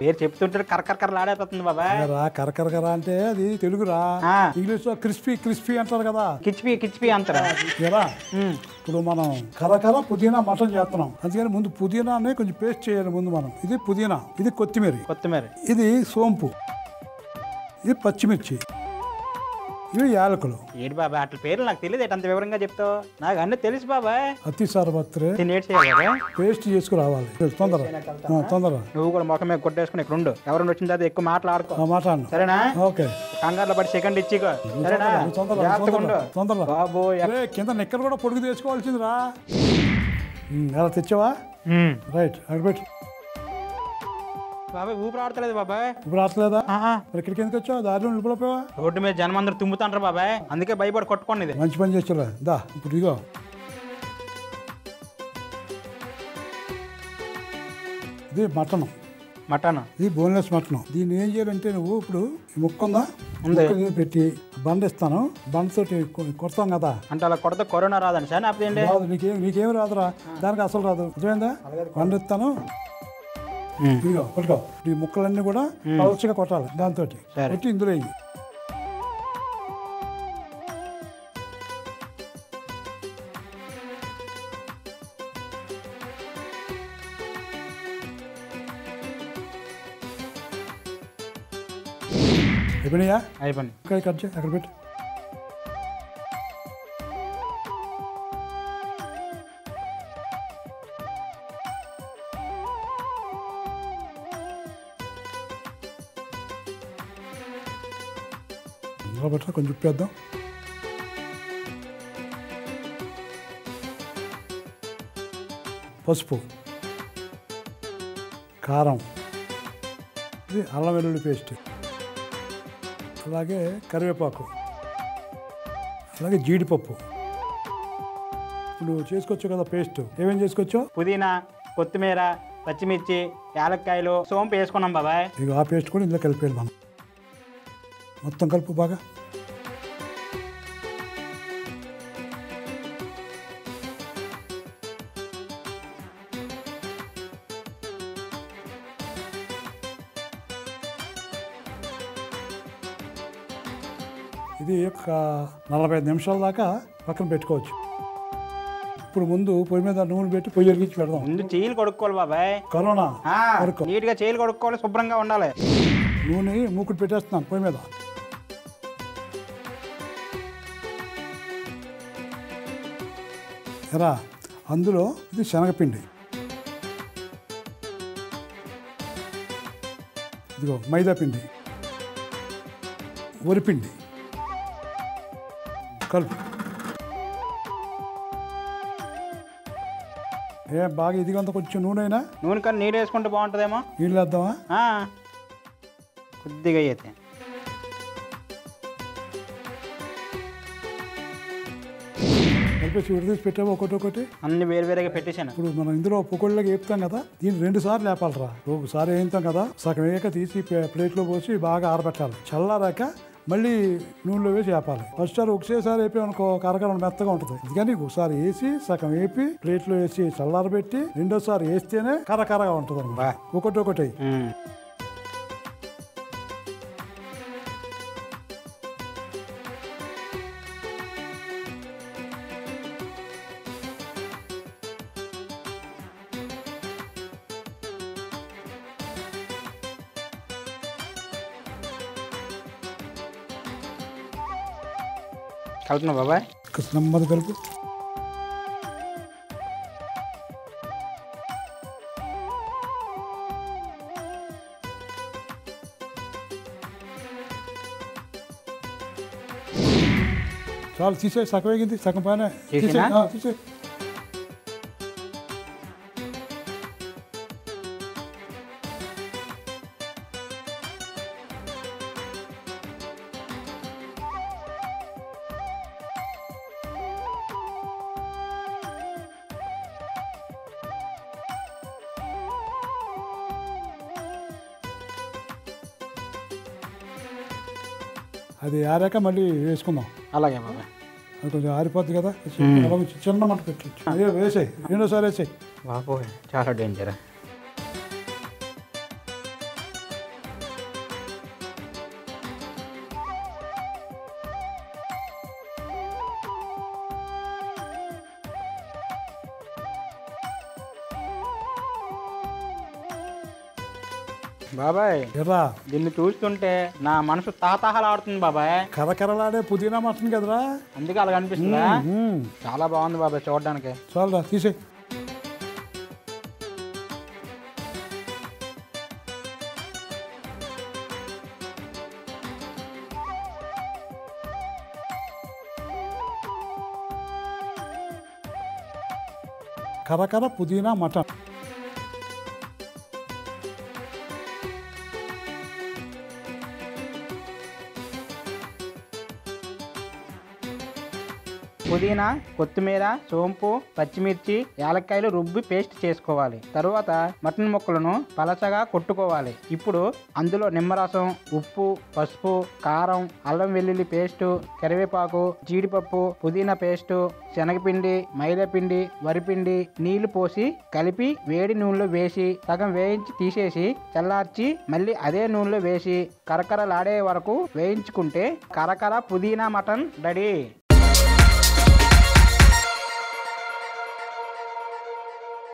పేరు చెప్తుంటే కరకర లాడైపోతుంది బాబాయ్ రా కరకరకర అంటే అది తెలుగు రా ఆ. ఇంగ్లీష్ లో క్రిస్పీ క్రిస్పీ అంటారు కదా కిచ్పి కిచ్పి అంటారా ఎలా ఉమ్. ఇప్పుడు మనం కరకర పుదీనా మటన్ చేస్తున్నాం అందుకని ముందు పుదీనాని కొంచెం పేస్ట్ చేయాలి ముందు మనం ఇది పుదీనా ఇది కొత్తిమీర కొత్తిమీర ఇది సోంపు ఇది పచ్చిమిర్చి ఇవి యాలకులు ఏంటి బాబాయ్ అట్ల పేర్లు నాకు తెలియదు అంత వివరంగా చెప్తావు నాకు అన్నీ తెలుసు బాబాయ్ అతి సారపత్రి దీన్ని ఏడు చేయాలి బాబాయ్ పేస్ట్ చేసుకురావాలి తొందర ఆ, తొందర నువ్వు కూడా ముఖం మీద కొట్టేసుకుని ఇక్కడ ఉండు ఎవరైనా వచ్చిన తర్వాత ఎక్కువ మాట్లాడుకో ఆ, మాట్లాడను సరేనా ఓకే కంగారులో పడి సెకండ్ ఇచ్చిగో సరేనా నువ్వు తొందర జాగ్రత్తగా ఉండు తొందర తొందర బాబు రే, కింద నిక్కలు కూడా పొడుగు తెచ్చుకోవాల్సిందిరా ఉమ్, ఎలా తెచ్చావా రైట్ అక్కడ పెట్టు బాబాయ్ ఊపిరి ఆడతలేదు బాబాయ్ ఇప్పుడు రావట్లేదా ఆహా. మరి ఇక్కడికి ఎందుకు వచ్చావు దారిలో నిలిపిపోయావా రోడ్డు మీద జనం అందరూ తుమ్ముతాంటారు బాబాయ్ అందుకే భయపడి కొట్టుకోండి ఇది మంచి పని చేస్తారా దా ఇప్పుడు ఇగో ఇది మటన్ మటన్ ఇది బోన్లెస్ మటన్ దీన్ని ఏం చేయాలంటే నువ్వు ఇప్పుడు ఈ ముక్క ఉందా ఉంది. ముక్క మీద పెట్టి బండ ఇస్తాను బండతోటి కొ- కొడతాం కదా అంటే అలా కొడితే కరోనా రాదండి సార్ లేకపోతే ఏంటి రాదు నీకేం నీకేం రాదురా దానికి అసలు రాదు అర్థమైందా బండ ఇస్తాను ఇదిగో పట్టుకో ఈ ముక్కలన్నీ కూడా పలుచగా కొట్టాలి దాంతో సరే. కొట్టి ఇందులో వేయి. అయిపోయినాయా అయిపోయింది ఇక్కడ కట్ చేయి అక్కడ పెట్టు ఇందులో పెట్టరా కొంచెం ఉప్పేద్దాం పసుపు కారం ఇది అల్లం వెల్లుల్లి పేస్ట్ అలాగే కరివేపాకు అలాగే జీడిపప్పు ఇప్పుడు చేసుకోవచ్చు కదా పేస్ట్ ఏమేం చేసుకోవచ్చు పుదీనా కొత్తిమీర పచ్చిమిర్చి యాలక్కాయలు సోంపు వేసుకున్నాం బాబాయ్ ఇక ఆ పేస్ట్ కూడా ఇందులో కలిపేయాలి మనం మొత్తం కలుపు బాగా ఇది ఒక నలభై ఐదు నిమిషాల దాకా పక్కన పెట్టుకోవచ్చు ఇప్పుడు ముందు పొయ్యి మీద నూనె పెట్టి పొయ్యి వెలిగించి పెడదాం ముందు చేయిలు కొడుక్కోవాలి బాబాయ్ కరోనా ఆ, వరకు నీట్గా చేయిలు కొడుక్కోవాలి శుభ్రంగా ఉండాలి నూనె మూకుడు పెట్టేస్తున్నాను పొయ్యి మీద ఎరా అందులో ఇది శనగపిండి ఇదిగో మైదా పిండి వరిపిండి కలుపు ఏ బాగా ఇదిగంత కొంచెం నూనె అయినా నూనె కన్నా నీరు వేసుకుంటే బాగుంటుందేమో నీళ్ళు వేద్దామా ఆ, కొద్దిగా అయితే కలిపేసి విడదీసి పెట్టాము ఒకటి ఒకటి అన్ని వేరు వేరేగా పెట్టేశాను ఇప్పుడు మనం ఇందులో పొగళ్ళకి వేపుతాం కదా దీన్ని రెండు సార్లు లేపాలరా ఒకసారి వేయింతాం కదా సగం వేయక తీసి ప్లే- ప్లేట్లో పోసి బాగా ఆరబెట్టాలి చల్లారాక మళ్ళీ నూనెలో వేసి వేపాలి ఫస్ట్ సారి ఒకసేసారి వేపామనుకో కరకర మెత్తగా ఉంటుంది అందుకని ఒకసారి వేసి సగం వేపి ప్లేట్లో వేసి చల్లారబెట్టి రెండోసారి వేస్తేనే కరకరగా ఉంటుంది అనమాట బా. ఒకటి ఒకటి ఉమ్. కలుపుతున్నా బాబాయ్ నెమ్మది కలుపు చాలు తీసే సగం వేగింది సగం పైన తీసేనా? తీసే అది ఆరాక మళ్ళీ వేసుకుందాం అలాగే బాబాయ్ అది కొంచెం ఆరిపోద్ది కదా అలా కొంచెం చిన్న మంట పెట్టచ్చు అదే వేసాయి రెండోసారి వేసాయి బాబోయ్ చాలా డేంజర్ బాబాయ్ ఎర్రా దీన్ని చూస్తుంటే నా మనసు తాతాహలాడుతుంది బాబాయ్ కరకరలాడే పుదీనా మటన్ కదరా అందుకే అలా కనిపిస్తుందా మ్మ్. చాలా బాగుంది బాబాయ్ చూడడానికి చాలురా తీసే కరకర పుదీనా మటన్ పుదీనా కొత్తిమీర సోంపు పచ్చిమిర్చి యాలక్కాయలు రుబ్బి పేస్ట్ చేసుకోవాలి తరువాత మటన్ ముక్కలను పలచగా కొట్టుకోవాలి ఇప్పుడు అందులో నిమ్మరసం ఉప్పు పసుపు కారం అల్లం వెల్లుల్లి పేస్టు కరివేపాకు జీడిపప్పు పుదీనా పేస్టు శనగపిండి మైదాపిండి వరిపిండి నీళ్లు పోసి కలిపి వేడి నూనెలో వేసి సగం వేయించి తీసేసి చల్లార్చి మళ్ళీ అదే నూనెలో వేసి కరకరలాడే వరకు వేయించుకుంటే కరకర పుదీనా మటన్ రెడీ